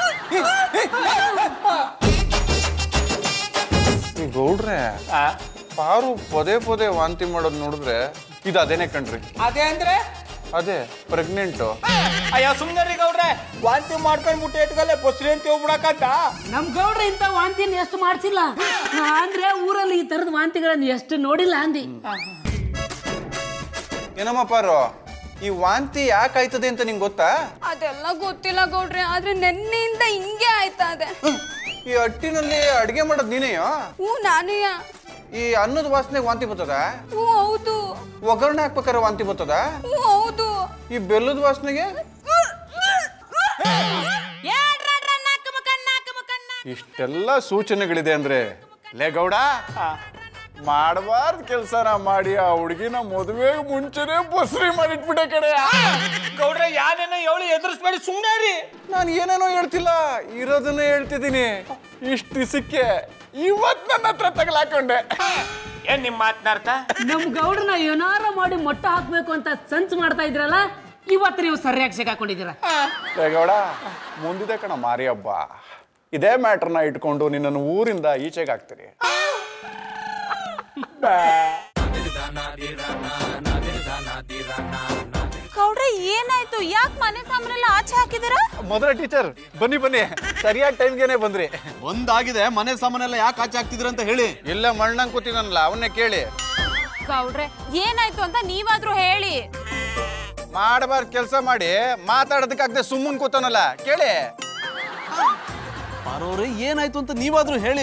ಈ ಗೌಡ್ರೆ ಪಾರು ಪದೇ ಪದೇ ವಾಂತಿ ಮಾಡೋದು ನೋಡಿದ್ರೆ ಇದು ಅದೇನೆ ಕಣ್ರಿ ಅದೇ ಅಂದ್ರೆ ಅದೇ ಪ್ರೆಗ್ನೆಂಟು ಅಯ್ಯೋ ಸುಮ್ಮನೆ ಗೌಡ್ರೆ ವಾಂತಿ ಮಾಡ್ಕೊಂಡ್ ಬಿಟ್ಟು ಇಟ್ಕಲ್ಲೇ ಬಸ್ರಿ ಅಂತ ಹೋಗ್ಬಿಡಕಂತ ನಮ್ ಗೌಡ್ರ ಇಂಥ ವಾಂತಿನ ಎಷ್ಟು ಮಾಡ್ಸಿಲ್ಲ ಅಂದ್ರೆ ಊರಲ್ಲಿ ಈ ತರದ ವಾಂತಿಗಳನ್ನ ಎಷ್ಟು ನೋಡಿಲ್ಲ ಅಂದಿ ಏನಮ್ಮ ಪಾರು ಈ ವಾಂತಿ ಯಾಕೆ ಆಯ್ತದೆ ಅಂತ ನಿಂಗೆ ಗೊತ್ತಾ ಅದೆಲ್ಲ ಗೊತ್ತಿಲ್ಲ ಗೌಡ್ರೆ ಆದ್ರೆ ನೆನ್ನೆಯಿಂದ ಹಿಂಗೆ ಆಯ್ತಾ ಇದೆ ಈ ಅಟ್ಟಿನಲ್ಲಿ ಅಡಿಗೆ ಮಾಡೋದು ನೀನೇಯೋ ಹ್ಞೂ ನಾನೇಯ ಈ ಅನ್ನದ ವಾಸನೆಗೆ ವಾಂತಿ ಬರ್ತದ ಹ್ಞೂ ಹೌದು ಒಗ್ಗರಣೆ ಹಾಕ್ಬೇಕಾದ್ರೆ ವಾಂತಿ ಬರ್ತದ ಹ್ಞೂ ಹೌದು ಈ ಬೆಲ್ಲದ ವಾಸನೆಗೆ ಇಷ್ಟೆಲ್ಲ ಸೂಚನೆಗಳಿದೆ ಅಂದ್ರೆ ಲೇ ಗೌಡ ಮಾಡಬಾರ್ದು ಕೆಲಸನ ಮಾಡಿ ಆ ಹುಡುಗಿನ ಮದುವೆಗೆ ಮುಂಚೆನೆ ಬಸ್ರಿ ಮಾಡಿಟ್ಬಿಟ್ಟೆ ಕಡೆ ಗೌಡ್ರೆ ಯಾನೇನೋ ಹೇಳಿ ಎದುರಿಸ್ಬೇಡಿ ಸುಮ್ಮನೆ ರೀ ನಾನು ಏನೇನೋ ಹೇಳ್ತಿಲ್ಲ ಇರೋದನ್ನ ಹೇಳ್ತಿದ್ದೀನಿ ಇಷ್ಟು ದಿವಸಕ್ಕೆ ಇವತ್ತು ನನ್ನ ಹತ್ರ ತಗಲಾಕೊಂಡೆ ಏನ್ ನಿಮ್ಮ ಮಾತನಾಡ್ತ ನಮ್ ಗೌಡ್ರನ್ನ ಏನಾರ ಮಾಡಿ ಮೊಟ್ಟ ಹಾಕ್ಬೇಕು ಅಂತ ಸಂಚು ಮಾಡ್ತಾ ಇದ್ರಲ್ಲ ಇವತ್ತು ನೀವು ಸರಿಯಾಗಿ ಸಿಗಾಕೊಂಡಿದ್ದೀರ ಲೇ ಗೌಡ ಮುಂದಿದೆ ಕಣ ಮಾರಿ ಹಬ್ಬ ಇದೇ ಮ್ಯಾಟ್ರನ್ನ ಇಟ್ಕೊಂಡು ನಿನ್ನನ್ನು ಊರಿಂದ ಈಚೆಗೆ ಹಾಕ್ತೀರಿ ಗೌಡ್ರೆ ಏನಾಯ್ತು ಯಾಕೆ ಮನೆ ಸಾಮಾನೆಲ್ಲ ಆಚೆ ಹಾಕಿದಿರ ಮೊದಲ ಟೀಚರ್ ಬನ್ನಿ ಬನ್ನಿ ಸರಿಯಾದ ಟೈಮ್ಗೆನೆ ಬಂದ್ರಿ ಒಂದಾಗಿದೆ ಮನೆ ಸಾಮಾನೆಲ್ಲ ಯಾಕೆ ಆಚೆ ಹಾಕ್ತಿದ್ರ ಅಂತ ಹೇಳಿ ಇಲ್ಲ ಮಣ್ಣಂಗ್ ಕೂತಿನಲ್ಲ ಅವನ್ನೇ ಕೇಳಿ ಗೌಡ್ರೆ ಏನಾಯ್ತು ಅಂತ ನೀವಾದ್ರೂ ಹೇಳಿ ಮಾಡಬಾರ್ದು ಕೆಲಸ ಮಾಡಿ ಮಾತಾಡೋದಕ್ಕಾಗದೆ ಸುಮ್ಮನ್ ಕೂತಾನಲ್ಲ ಕೇಳಿ ಪಾರೋರೆ ಏನಾಯ್ತು ಅಂತ ನೀವಾದ್ರೂ ಹೇಳಿ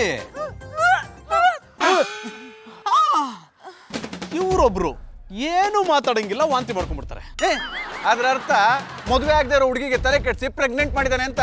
ಇವರೊಬ್ರು ಏನು ಮಾತಾಡಂಗಿಲ್ಲ ವಾಂತಿ ಮಾಡ್ಕೊಂಡ್ಬಿಡ್ತಾರೆ ಏ, ಅದ್ರ ಅರ್ಥ ಮದುವೆ ಆಗದೆ ಇರೋ ಹುಡುಗಿಗೆ ತಲೆ ಕೆಡಿಸಿ ಪ್ರೆಗ್ನೆಂಟ್ ಮಾಡಿದಾನೆ ಅಂತ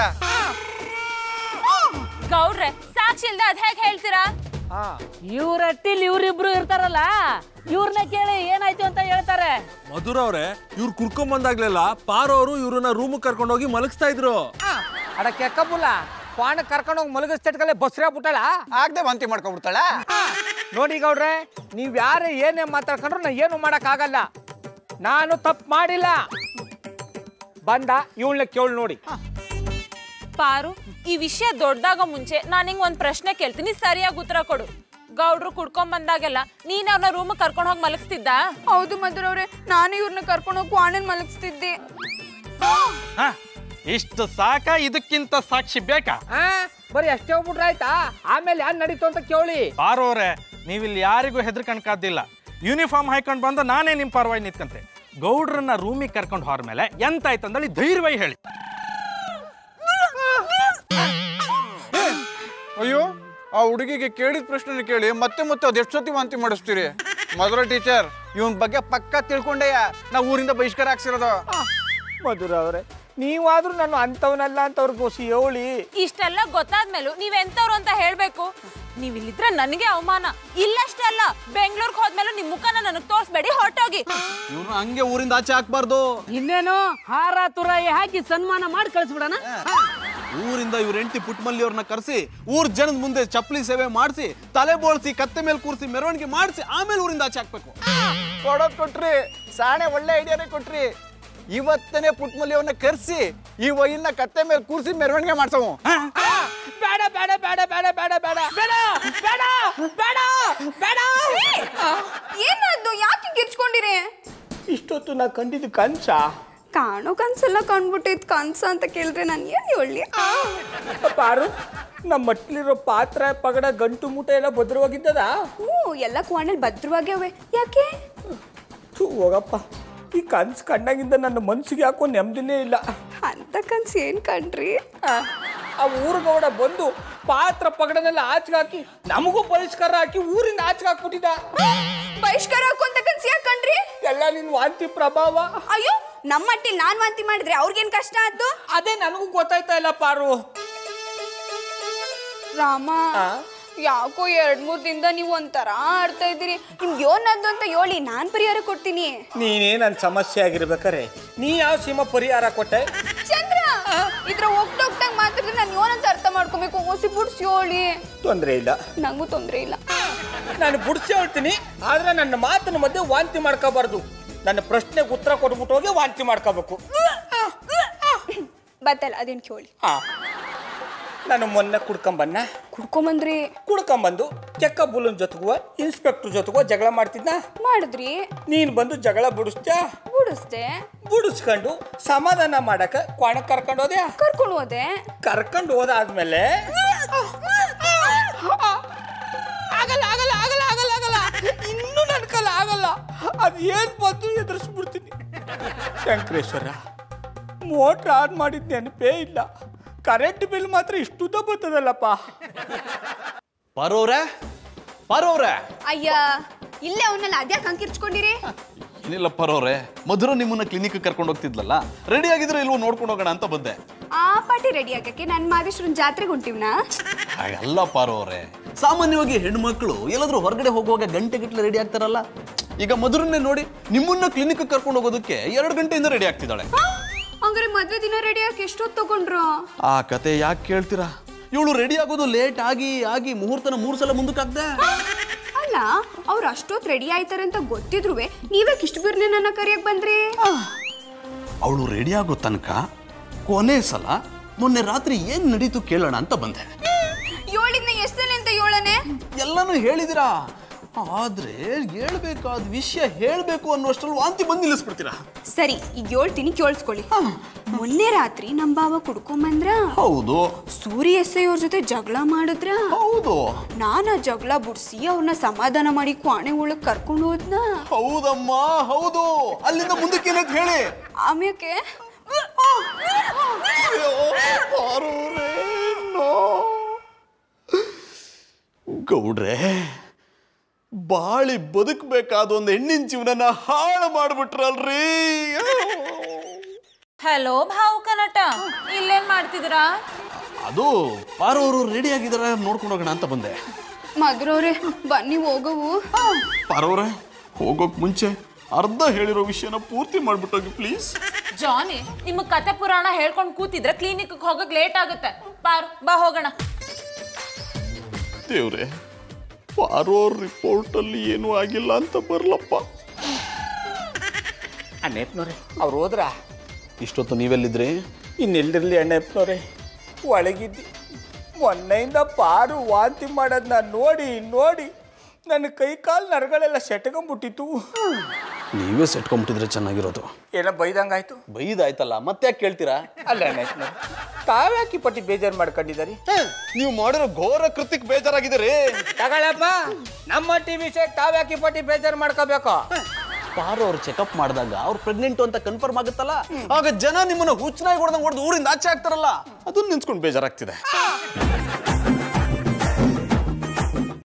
ಗೌಡ್ರೆ ಸಾಕ್ಷಿ ಇಲ್ದೆ ಅದ್ ಹೇಗೆ ಹೇಳ್ತೀರಾ ಇವ್ರ ಅಟ್ಟಿಲ್ ಇವ್ರಿಬ್ರು ಇರ್ತಾರಲ್ಲ ಇವ್ರನ್ನ ಕೇಳಿ ಏನಾಯ್ತು ಅಂತ ಹೇಳ್ತಾರೆ ಮಧುರ ಅವ್ರೆ ಇವ್ರು ಕುರ್ಕೊಂಡ್ ಬಂದಾಗ್ಲೆಲ್ಲ ಪಾರೋರು ಇವ್ರನ್ನ ರೂಮ್ ಕರ್ಕೊಂಡೋಗಿ ಮಲಗಿಸ್ತಾ ಇದ್ರು ಅಡ ಕೆಕ್ಕಬುಲ್ಲ ಕ್ವಾಣ ಕರ್ಕೊಂಡೋಗಿ ಮಲಗಿಸ್ತಟ್ಕಲೆ ಬಸ್ರೇ ಬಿಟ್ಟಳ ಆಗದೆ ವಾಂತಿ ಮಾಡ್ಕೊಂಡ್ಬಿಡ್ತಾಳ ನೋಡಿ ಗೌಡ್ರೆ ನೀವ್ ಯಾರೇ ಏನೇ ಮಾತಾಡ್ಕೊಂಡ್ರು ನಾ ಏನು ಮಾಡಕ್ಕಾಗಲ್ಲ ನಾನು ತಪ್ಪು ಮಾಡಿಲ್ಲ ಬಂದ ಇವಳನ್ನ ಕೇಳಿ ನೋಡಿ ಪಾರು ಈ ವಿಷಯ ದೊಡ್ಡದಾಗ ಮುಂಚೆ ನಾನು ಹಿಂಗ್ ಒಂದ್ ಪ್ರಶ್ನೆ ಕೇಳ್ತೀನಿ ಸರಿಯಾಗಿ ಉತ್ತರ ಕೊಡು ಗೌಡ್ರು ಕುಡ್ಕೊಂಡ್ ಬಂದಾಗೆಲ್ಲ ನೀನ್ ಅವ್ರನ್ನ ರೂಮ್ ಕರ್ಕೊಂಡ್ ಹೋಗಿ ಮಲಗಿಸ್ತಿದ್ದ ಹೌದು ಮಧುರ ಅವ್ರೆ ನಾನು ಇವ್ರನ್ನ ಕರ್ಕೊಂಡು ಹೋಗಿ ಕ್ವಾಣನ್ ಮಲಗಿಸ್ತಿದ್ದೆ ಹ, ಇಷ್ಟು ಸಾಕ ಇದಕ್ಕಿಂತ ಸಾಕ್ಷಿ ಬೇಕಾ ಆ ಬರೀ ಅಷ್ಟೇ ಹೋಗ್ಬಿಟ್ರೆ ಆಯ್ತಾ ಆಮೇಲೆ ಯಾರು ನಡೀತು ಅಂತ ಕೇಳಿ ಪಾರೋರೆ ನೀವಿಲ್ಲಿ ಯಾರಿಗೂ ಹೆದರ್ಕಣ್ ಕಾದಿಲ್ಲ ಯೂನಿಫಾರ್ಮ್ ಹಾಕೊಂಡು ಬಂದು ನಾನೇ ನಿಮ್ಮ ಪರವಾಗಿ ನಿಂತ್ಕಂತೆ ಗೌಡ್ರನ್ನ ರೂಮಿಗೆ ಕರ್ಕೊಂಡು ಹೋದ ಮೇಲೆ ಎಂತ ಆಯ್ತು ಅಂದೇಳಿ ಧೈರ್ಯವಾಗಿ ಹೇಳಿ ಅಯ್ಯೋ ಆ ಹುಡುಗಿಗೆ ಕೇಳಿದ ಪ್ರಶ್ನೆ ಕೇಳಿ ಮತ್ತೆ ಮತ್ತೆ ಅದು ಎಷ್ಟು ಸತಿ ವಾಂತಿ ಮಾಡಿಸ್ತೀರಿ ಮೊದಲ ಟೀಚರ್ ಇವನ್ ಬಗ್ಗೆ ಪಕ್ಕ ತಿಳ್ಕೊಂಡೆಯ ನಾ ಊರಿಂದ ಬಹಿಷ್ಕಾರ ಹಾಕ್ಸಿರೋದು ಮಧುರ ಅವರೇ ನೀವಾದ್ರೂ ನಾನು ಅಂತವನಲ್ಲ ಅಂತ ಅವ್ರಿಗೋಸಿ ಹೇಳಿ ಇಷ್ಟೆಲ್ಲ ಗೊತ್ತಾದ್ಮೇಲೂ ನೀವ್ ಎಂತವ್ರು ಅಂತ ಹೇಳ್ಬೇಕು ನೀವ್ ಇಲ್ಲಿದ್ರೆ ನನಗೆ ಅವಮಾನ ಇಲ್ಲಷ್ಟೇ ಅಲ್ಲ ಬೆಂಗ್ಳೂರ್ಗೆ ಹೋದ್ಮೇಲೂ ನಿಮ್ ಮುಖನ ನನಗ್ ತೋರ್ಸ್ಬೇಡಿ ಹೊರಟೋಗಿ ಇವ್ರನ್ನ ಹಂಗೆ ಊರಿಂದ ಆಚೆ ಹಾಕ್ಬಾರ್ದು ಇನ್ನೇನು ಹಾರ ತುರಾಯಿ ಹಾಕಿ ಸನ್ಮಾನ ಮಾಡಿ ಕಳಿಸ್ಬಿಡಣ ಊರಿಂದ ಇವ್ರ ಹೆಂಡತಿ ಪುಟ್ಮಲ್ಲಿ ಅವ್ರನ್ನ ಕರೆಸಿ ಊರ್ ಜನದ ಮುಂದೆ ಚಪ್ಪಲಿ ಸೇವೆ ಮಾಡಿಸಿ ತಲೆ ಬೋಳ್ಸಿ ಕತ್ತೆ ಮೇಲೆ ಕೂರಿಸಿ ಮೆರವಣಿಗೆ ಮಾಡಿಸಿ ಆಮೇಲೆ ಊರಿಂದ ಆಚೆ ಹಾಕ್ಬೇಕು ಕೊಡೋದ್ ಕೊಟ್ರಿ ಸಾಣೆ ಒಳ್ಳೆ ಐಡಿಯಾನೇ ಕೊಟ್ರಿ ಇವತ್ತನೇ ಪುಟ್ಮಲ್ಲಿ ಅವ್ರನ್ನ ಕರ್ಸಿ ಈ ವೈನ್ನ ಕತ್ತೆ ಮೇಲೆ ಕೂರಿಸಿ ಮೆರವಣಿಗೆ ಮಾಡ್ಸವು ಬೇಡ ಬೇಡ ಬೇಡ ಬೇಡ ಬೇಡ ಬೇಡ ಬೇಡ ಬೇಡ ಬೇಡ ಬೇಡ ಏನಾದ್ದು ಯಾಕೆ ಗಿರ್ಚ್ಕೊಂಡಿರಿ ಇಷ್ಟೊತ್ತು ನಾ ಕಂಡಿದ್ದು ಕನ್ಸ ಕಾಣೋ ಕನ್ಸೆಲ್ಲ ಕಂಡ್ಬಿಟ್ಟಿದ್ ಕನ್ಸ ಅಂತ ಕೇಳಿದ್ರೆ ನಾನು ಏನು ಹೇಳಿ ಪಾರು ನಮ್ಮ ಮಟ್ಲಿರೋ ಪಾತ್ರ ಪಗಡ ಗಂಟು ಮೂಟೆ ಎಲ್ಲ ಭದ್ರವಾಗಿದ್ದದ ಹ್ಞೂ ಎಲ್ಲ ಕ್ವಾಣಲ್ಲಿ ಭದ್ರವಾಗ್ಯಾವೆ ಯಾಕೆ ಥೂ ಹೋಗಪ್ಪ ಈ ಕನ್ಸು ಕಂಡಾಗಿಂದ ನನ್ನ ಮನ್ಸಿಗೆ ಯಾಕೋ ನೆಮ್ಮದಿನೇ ಇಲ್ಲ ಅಂತ ಕನ್ಸು ಏನು ಕಂಡ್ರಿ ಆ, ಆ ಊರುಗೌಡ ಬಂದು ಪಾತ್ರ ಪಗಡನೆಲ್ಲ ಆಚೆಗೆ ಹಾಕಿ ನಮಗೂ ಪರಿಷ್ಕಾರ ಹಾಕಿ ಊರಿಂದ ಆಚೆಗೆ ಹಾಕ್ಬಿಟ್ಟಿದ್ದ ಬಹಿಷ್ಕಾರ ಹಾಕೊಂತ ಕನ್ಸು ಯಾಕೆ ಕಂಡ್ರಿ ಎಲ್ಲ ನಿನ್ ವಾಂತಿ ಪ್ರಭಾವ ಅಯ್ಯೋ ನಮ್ಮ ಮಟ್ಟಿಲ್ ನಾನ್ ವಾಂತಿ ಮಾಡಿದ್ರೆ ಅವ್ರಿಗೇನ್ ಕಷ್ಟ ಆಯ್ತು ಅದೇ ನನಗೂ ಗೊತ್ತಾಯ್ತಾ ಇಲ್ಲ ಪಾರು ರಾಮ ಯಾಕೋ ಎರಡ್ ಮೂರ್ ದಿನದ ನೀವು ಒಂಥರ ಆಡ್ತಾ ಇದ್ದೀರಿ ನಿಮ್ಗೆ ಏನಾದ್ದು ಅಂತ ಹೇಳಿ ನಾನ್ ಪರಿಹಾರ ಕೊಡ್ತೀನಿ ನೀನೇ ನನ್ನ ಸಮಸ್ಯೆ ಆಗಿರ್ಬೇಕಾರೆ ನೀ ಯಾವ ಸೀಮಾ ಪರಿಹಾರ ಕೊಟ್ಟೆ ಚಂದ್ರ ಇದ್ರ ಹೋಗ್ತೋಗ್ತಂಗ್ ಮಾತಾಡಿದ್ರೆ ನಾನು ಏನಂತ ಅರ್ಥ ಮಾಡ್ಕೋಬೇಕು ಓಸಿ ಬಿಡ್ಸಿ ಹೇಳಿ ತೊಂದರೆ ಇಲ್ಲ ನಂಗೂ ತೊಂದ್ರೆ ಇಲ್ಲ ನಾನು ಬುಡ್ಸಿ ಹೇಳ್ತೀನಿ ಆದ್ರೆ ನನ್ನ ಮಾತಿನ ಮಧ್ಯೆ ವಾಂತಿ ಮಾಡ್ಕೋಬಾರ್ದು ನನ್ನ ಪ್ರಶ್ನೆಗೆ ಉತ್ತರ ಕೊಟ್ಬಿಟ್ಟು ಹೋಗಿ ವಾಂತಿ ಮಾಡ್ಕೋಬೇಕು ಬತ್ತಲ್ಲ ಅದೇನ್ ಕೇಳಿ ಆ. ನಾನು ಮೊನ್ನೆ ಕುಡ್ಕೊಂಬನ್ನ ಕುಡ್ಕೊಂಬಂದ್ರಿ ಕುಡ್ಕೊಂಬಂದು ಚೆಕ್ಕ ಬುಲನ್ ಜೊತೆಗುವ ಇನ್ಸ್ಪೆಕ್ಟರ್ ಜೊತೆಗುವ ಜಗಳ ಮಾಡ್ತಿದ್ನ ಮಾಡಿದ್ರಿ ನೀನ್ ಬಂದು ಜಗಳ ಬಿಡಿಸ್ತ್ಯಾ ಬಿಡಿಸ್ದೆ ಬಿಡಿಸ್ಕೊಂಡು ಸಮಾಧಾನ ಮಾಡಕ ಕೊಣ ಕರ್ಕೊಂಡು ಹೋದೆ ಕರ್ಕೊಂಡು ಹೋದೆ ಕರ್ಕೊಂಡು ಹೋದಾದ್ಮೇಲೆ ಆಗಲ್ಲ ಆಗಲ್ಲ ಆಗಲ್ಲ ಆಗಲ್ಲ ಆಗಲ್ಲ ಇನ್ನೂ ನನ್ನ ಕಲ ಆಗಲ್ಲ ಅದು ಏನು ಬಂದು ಎದುರಿಸ್ಬಿಡ್ತೀನಿ ಶಂಕರೇಶ್ವರ ಮೋಟ್ರ್ ಆನ್ ಮಾಡಿದ ನೆನಪೇ ಇಲ್ಲ ಕರೆಂಟ್ ಬಿಲ್ ಮಾತ್ರ ಇಷ್ಟುದ್ದ ಬರ್ತದಲ್ಲಪ್ಪ ಪರೋರೆ ಪರೋರೆ ಅಯ್ಯ ಇಲ್ಲೇ ಅವನ್ನೆಲ್ಲ ಅದ್ಯಾಕೆ ಹಂಕಿರ್ಚ್ಕೊಂಡಿರಿ ಏನಿಲ್ಲ ಪರೋರೆ ಮಧುರ ನಿಮ್ಮನ್ನ ಕ್ಲಿನಿಕ್ ಕರ್ಕೊಂಡು ಹೋಗ್ತಿದ್ಲಲ್ಲ ರೆಡಿ ಆಗಿದ್ರೆ ಇಲ್ವೋ ನೋಡ್ಕೊಂಡು ಹೋಗೋಣ ಅಂತ ಬಂದೆ ಆ ಪಾಟಿ ರೆಡಿ ಆಗಕ್ಕೆ ನನ್ನ ಮಾದೇಶ್ವರನ್ ಜಾತ್ರೆಗೆ ಹೊಂಟಿವ್ನಾ ಹಾಗಲ್ಲ ಪಾರು ಅವರೇ ಸಾಮಾನ್ಯವಾಗಿ ಹೆಣ್ಮಕ್ಳು ಎಲ್ಲಾದ್ರೂ ಹೊರಗಡೆ ಹೋಗುವಾಗ ಗಂಟೆ ಗಟ್ಟಲೆ ರೆಡಿ ಆಗ್ತಾರಲ್ಲ ಈಗ ಮಧುರನ್ನೇ ನೋಡಿ ನಿಮ್ಮನ್ನ ಕ್ಲಿನಿಕ್ ಕರ್ಕೊಂಡು ಹೋಗೋದಕ್ಕೆ ಎರಡು ಗಂಟೆಯಿಂದ ರೆಡಿ ಆಗ್ತಿದ್ದಾಳೆ ಹಂಗಾರೆ ಮದ್ವೆ ದಿನ ರೆಡಿ ಆಗಿ ಎಷ್ಟೊತ್ತು ತಗೊಂಡ್ರು ಆ ಕತೆ ಯಾಕೆ ಕೇಳ್ತೀರಾ ಇವಳು ರೆಡಿ ಆಗೋದು ಲೇಟ್ ಆಗಿ ಆಗಿ ಮುಹೂರ್ತನ ಮೂರು ಸಲ ಮುಂದಕ್ಕಾಗ್ದೆ ಅಲ್ಲ ಅವ್ರು ಅಷ್ಟೊತ್ತು ರೆಡಿ ಆಯ್ತಾರೆ ಅಂತ ಗೊತ್ತಿದ್ರು ನೀವೇ ಇಷ್ಟು ಬಿರ್ನೆ ನನ್ನ ಕರಿಯಕ್ ಬಂದ್ರಿ ಅವಳು ರೆಡಿ ಆಗೋ ತನಕ ಕೊನೆ ಸಲ ಮೊನ್ನೆ ರಾತ್ರಿ ಏನ್ ನಡೀತು ಕೇಳೋಣ ಅಂತ ಬಂದೆ ಏಳಿಂದ ಎಷ್ಟನೇ ಅಂತ ಏಳನೆ ಎಲ್ಲಾನು ಹೇಳಿದಿರಾ ಆದ್ರೆ ಹೇಳ್ಬೇಕಾದ ವಿಷಯ ಹೇಳ್ಬೇಕು ಅನ್ನೋಷ್ಟ್ರಲ್ಲಿ ವಾಂತಿ ಬಂದು ನಿಲ್ಲಿಸ್ಬಿಡ್ತೀರಾ ಸರಿ ಈಗ ಹೇಳ್ತೀನಿ ಕೇಳಿಸ್ಕೊಳ್ಳಿ ಮೊನ್ನೆ ರಾತ್ರಿ ನಮ್ ಬಾವ ಕುಡ್ಕೊಂಬಂದ್ರ ಹೌದು ಸೂರ್ಯ ಎಸ್ ಐ ಅವ್ರ ಜೊತೆ ಜಗಳ ಮಾಡಿದ್ರ ಹೌದು ನಾನ್ ಆ ಜಗಳ ಬಿಡ್ಸಿ ಅವ್ರನ್ನ ಸಮಾಧಾನ ಮಾಡಿ ಕ್ವಾಣೆ ಒಳಗ್ ಕರ್ಕೊಂಡು ಹೋದ್ನ ಹೌದಮ್ಮ ಹೌದು ಅಲ್ಲಿಂದ ಮುಂದಕ್ಕೆ ಏನಂತ ಹೇಳಿ ಆಮ್ಯಾಕೆ ಗೌಡ್ರೆ ಬಾಳಿ ಬದುಕಬೇಕಾದ ಒಂದು ಹೆಣ್ಣಿನ ಜೀವನನ ಹಾಳು ಮಾಡ್ಬಿಟ್ರಲ್ರಿ ಹಲೋ ಭಾವು ಕನಟ ಇಲ್ಲೇನ್ ಮಾಡ್ತಿದ್ದೀರಾ ಅದು ಪಾರವರು ರೆಡಿ ಆಗಿದಾರ ನೋಡ್ಕೊಂಡು ಹೋಗೋಣ ಅಂತ ಬಂದೆ ಮದ್ರವ್ರೆ ಬನ್ನಿ ಹೋಗವು ಪಾರವ್ರೆ ಹೋಗೋಕ್ ಮುಂಚೆ ಅರ್ಧ ಹೇಳಿರೋ ವಿಷಯನ ಪೂರ್ತಿ ಮಾಡ್ಬಿಟ್ಟೋಗಿ ಪ್ಲೀಸ್ ಜಾನಿ ನಿಮ್ಮ ಕತೆ ಪುರಾಣ ಹೇಳ್ಕೊಂಡು ಕೂತಿದ್ರೆ ಕ್ಲಿನಿಕ್ ಹೋಗಕ್ ಲೇಟ್ ಆಗುತ್ತೆ ಬಾರು ಬಾ ಹೋಗೋಣ ದೇವ್ರೆ ಪಾರೋರ್ ರಿಪೋರ್ಟ್ ಅಲ್ಲಿ ಏನೂ ಆಗಿಲ್ಲ ಅಂತ ಬರ್ಲಪ್ಪ ಅಣ್ಣಪ್ಪನವ್ರೆ ಅವ್ರು ಹೋದ್ರ ಇಷ್ಟೊತ್ತು ನೀವೆಲ್ಲಿದ್ರಿ ಇನ್ನೆಲ್ದಿರ್ಲಿ ಅಣ್ಣಪ್ಪನವ್ರೆ ಒಳಗಿದ್ದಿ ಮೊನ್ನೆಯಿಂದ ಪಾರು ವಾಂತಿ ಮಾಡೋದನ್ನ ನೋಡಿ ನೋಡಿ ನನ್ನ ಕೈ ಕಾಲು ನರಗಳೆಲ್ಲ ಸೆಟ್ಕೊಂಬಿಟ್ಟಿತ್ತು ನೀವೇ ಸೆಟ್ಕೊಂಡ್ಬಿಟ್ಟಿದ್ರೆ ಚೆನ್ನಾಗಿರೋದು ಏನೋ ಬೈದಂಗಾಯ್ತು ಬೈದಾಯ್ತಲ್ಲ ಮತ್ತೆ ಯಾಕೆ ಕೇಳ್ತೀರಾ ಅಲ್ಲ ಅಣ್ಣಪ್ಪನವ್ರೆ ತಾವ್ಯಾಕಿ ಪಟ್ಟಿ ಬೇಜಾರು ಮಾಡ್ಕೊಂಡಿದ್ದಾರೆ ನೀವು ಮಾಡಿರೋ ಘೋರ ಕೃತಿಕ್ ಬೇಜಾರಾಗಿದ್ದೀರಿ ತಗೊಳಪ್ಪ ನಮ್ಮ ಟಿ ವಿಷಯಕ್ಕೆ ತಾವ್ಯಾಕಿ ಪಟ್ಟಿ ಬೇಜಾರು ಮಾಡ್ಕೋಬೇಕು ಪಾರು ಅವ್ರು ಚೆಕಪ್ ಮಾಡಿದಾಗ ಅವ್ರು ಪ್ರೆಗ್ನೆಂಟ್ ಅಂತ ಕನ್ಫರ್ಮ್ ಆಗುತ್ತಲ್ಲ ಆಗ ಜನ ನಿಮ್ಮನ್ನ ಹುಚ್ಚನಾಗಿ ಹೊಡೆದಂಗೆ ಹೊಡೆದು ಊರಿಂದ ಆಚೆ ಆಗ್ತಾರಲ್ಲ ಅದನ್ನ ನಿಂತ್ಕೊಂಡು ಬೇಜಾರಾಗ್ತಿದೆ